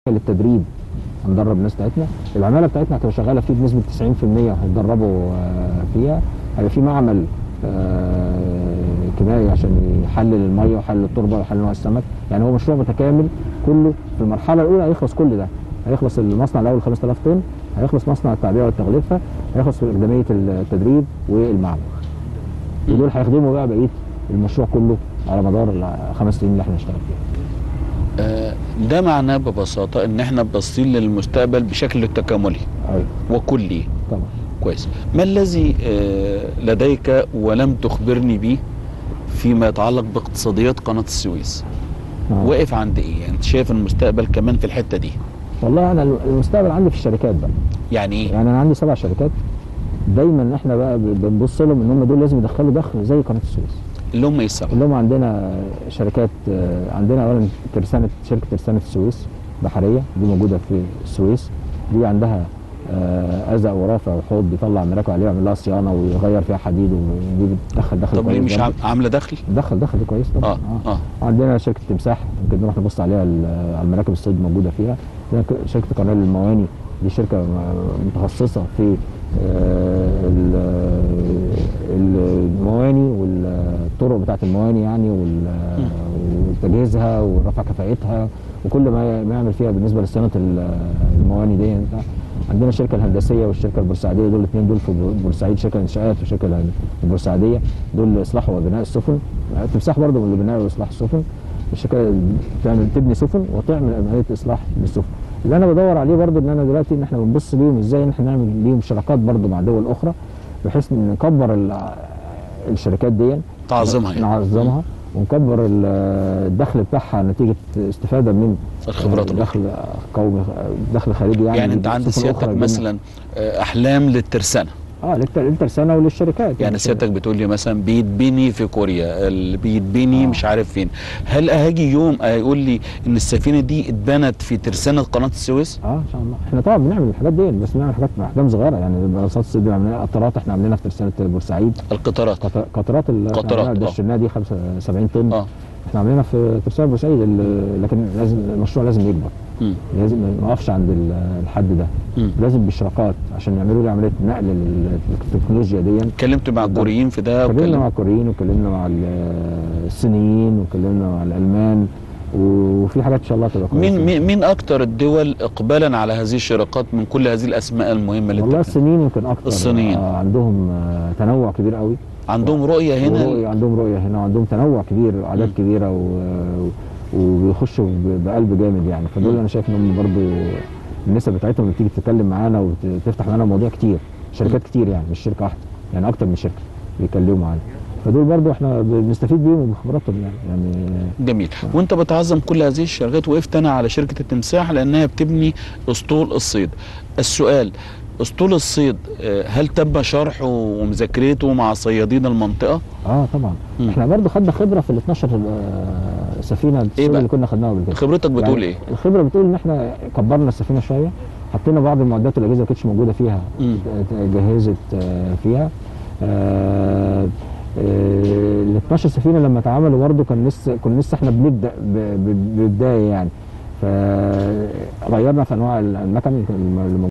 للتدريب هندرب الناس بتاعتنا العماله بتاعتنا هتبقى شغاله فيه بنسبه 90% هيتدربوا آه، فيها هيبقى في معمل آه، كيميائي عشان يحلل الميه ويحلل التربه ويحلل نوع السمك يعني هو مشروع متكامل كله في المرحله الاولى هيخلص كل ده هيخلص المصنع الاول 5000 طن هيخلص مصنع التعبئه والتغليفه هيخلص في اقدميه التدريب والمعمل ودول هيخدموا بقى بقيه المشروع كله على مدار الخمس سنين اللي احنا هنشتغل فيها آه، ده معناه ببساطه ان احنا باصين للمستقبل بشكل تكاملي ايوه وكلي طبعا كويس ما الذي آه، لديك ولم تخبرني به فيما يتعلق باقتصاديات قناه السويس آه. واقف عند ايه انت شايف المستقبل كمان في الحته دي والله انا المستقبل عندي في الشركات بقى يعني ايه يعني انا عندي سبع شركات دايما احنا بقى بنبص لهم ان هم دول لازم يدخلوا دخل زي قناه السويس اللي هم ايه السبب اللي هم عندنا شركات آه، عندنا اولا ترسانه شركه ترسانه السويس بحريه دي موجوده في السويس دي عندها آه، ازق ورافع وحوض بيطلع مراكب عليها يعمل لها صيانه ويغير فيها حديد ودي بتدخل دخل طب ليه كويس مش برضه. عام- عامله دخل دخل دخل دي كويس طبعا اه اه عندنا شركه تمساح ممكن نروح نبص عليها ال- على المراكب الصيد موجوده فيها عندنا ك- شركه قناه المواني دي شركه م- متخصصه في آه، ال- ال- المواني والطرق بتاعه المواني يعني وال- وتجهيزها ورفع كفاءتها وكل ما ما يعمل فيها بالنسبه لصيانه ال- المواني دي عندنا الشركه الهندسيه والشركه البورسعيديه دول الاثنين دول في بورسعيد شركه الانشاءات والشركه البورسعيديه دول اصلاح وبناء السفن تمساح برضه من بناء واصلاح السفن الشركه بتعمل تبني سفن وتعمل عمليه اصلاح للسفن اللي انا بدور عليه برضه ان انا دلوقتي ان احنا بنبص ليهم ازاي ان احنا نعمل ليهم شراكات برضه مع دول اخرى بحيث ان نكبر ال- الشركات دي تعظمها يعني. نعظمها ونكبر ال- الدخل بتاعها نتيجه استفاده من الخبرات الأخرى. دخل قومي دخل خارجي يعني يعني انت من عند سفن سيادتك أخرى مثلا آه، احلام للترسانه اه للت- للترسانه وللشركات يعني سيادتك بتقول لي مثلا بيتبني في كوريا ال- بيتبني آه. مش عارف فين هل هاجي يوم هيقول لي ان السفينه دي اتبنت في ترسانه قناه السويس اه ان شاء الله احنا طبعا بنعمل الحاجات دي بس بنعمل حاجات احجام صغيره يعني منصات الصيد عاملينها قطارات احنا عاملينها في ترسانه بورسعيد القطارات قط- قطارات اللي احنا قطارات، عاملينها آه. دشناها دي 75 طن اه احنا عاملينها في ترسانه بورسعيد ال- لكن لازم المشروع لازم يكبر مم. لازم ما نقفش عند ال- الحد ده مم. لازم بشراكات عشان يعملوا لي عمليه نقل لل- للتكنولوجيا دي اتكلمت مع الكوريين في ده اتكلمنا مع واتكلمت- الكوريين واتكلمنا مع ال- الصينيين واتكلمنا مع الالمان وفي حاجات ان شاء الله تبقى كويسه مين مين مين اكتر الدول اقبالا على هذه الشراكات من كل هذه الاسماء المهمه اللي والله انت الصينيين يمكن اكتر الصينيين. آه عندهم آه تنوع كبير قوي عندهم رؤيه هنا ورؤية عندهم رؤيه هنا وعندهم تنوع كبير اعداد مم. كبيره و... وبيخشوا ب- بقلب جامد يعني فدول مم. انا شايف ان هم برضو النسب بتاعتهم اللي تيجي تتكلم معانا وتفتح معانا مواضيع كتير شركات كتير يعني مش شركه واحده يعني اكتر من شركه بيتكلموا معانا فدول برضو احنا بنستفيد بيهم وبخبراتهم يعني يعني جميل وانت بتعظم كل هذه الشركات وقفت انا على شركه التمساح لانها بتبني اسطول الصيد السؤال اسطول الصيد آه، هل تم شرحه ومذاكرته مع صيادين المنطقه اه طبعا مم. احنا برضو خدنا خبره في ال 12 آه، سفينه الصيد بقى؟ اللي كنا خدناها قبل كده خبرتك بتقول يعني ايه الخبره بتقول ان احنا كبرنا السفينه شويه حطينا بعض المعدات والاجهزه ما كانتش موجوده فيها مم. جهزت آه، فيها آه، آه، ال 12 سفينه لما اتعملوا برضه كان لسه كنا لسه احنا بنبدا ب- ب- ببدايه يعني فغيرنا في انواع المكن اللي